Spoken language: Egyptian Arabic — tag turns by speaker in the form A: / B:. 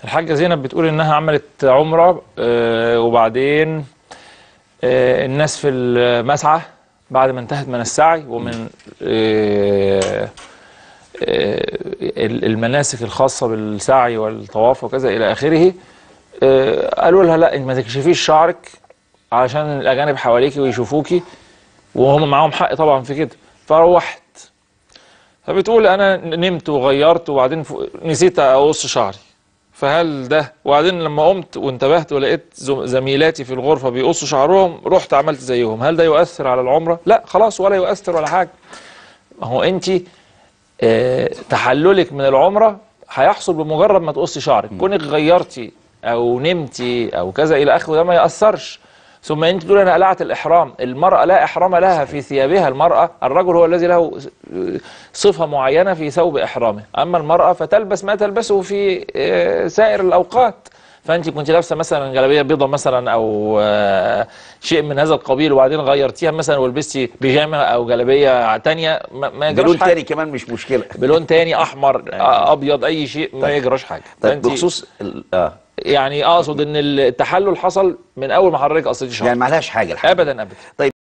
A: الحاجة زينب بتقول إنها عملت عمرة آه، وبعدين آه، الناس في المسعى بعد ما انتهت من السعي ومن آه، آه، المناسك الخاصة بالسعي والطواف وكذا إلى آخره آه، قالوا لها لا انت ما تكشفيش شعرك علشان الأجانب حواليكي ويشوفوكي وهم معاهم حق طبعا في كده فروحت فبتقول أنا نمت وغيرت وبعدين ف- نسيت أقص شعري فهل ده وبعدين لما قمت وانتبهت ولقيت زم- زميلاتي في الغرفة بيقصوا شعرهم رحت عملت زيهم هل ده يؤثر على العمرة؟ لا خلاص ولا يؤثر ولا حاجة ما هو انت آه، تحللك من العمرة هيحصل بمجرد ما تقصي شعرك كونك غيرتي او نمتي او كذا الى اخره ده ما يأثرش ثم انت تقول انا قلعت الاحرام المرأة لا احرام لها في ثيابها المرأة الرجل هو الذي له صفة معينة في ثوب احرامه اما المرأة فتلبس ما تلبسه في آه، سائر الاوقات فانت كنت لابسه مثلا جلابيه بيضه مثلا او آه، شيء من هذا القبيل وبعدين غيرتيها مثلا ولبستي بيجامه او جلابيه تانية ما, ما يجراش
B: بلون
A: حاجه
B: تاني كمان مش مشكله
A: بلون تاني احمر آه، ابيض اي شيء ما يجراش حاجه
B: طيب
A: فأنت-
B: بخصوص ال- اه
A: يعني اقصد ان التحلل حصل من اول ما حضرتك قصيتي شعرك
B: يعني ما لهاش حاجه الحقيقة.
A: ابدا ابدا
B: طيب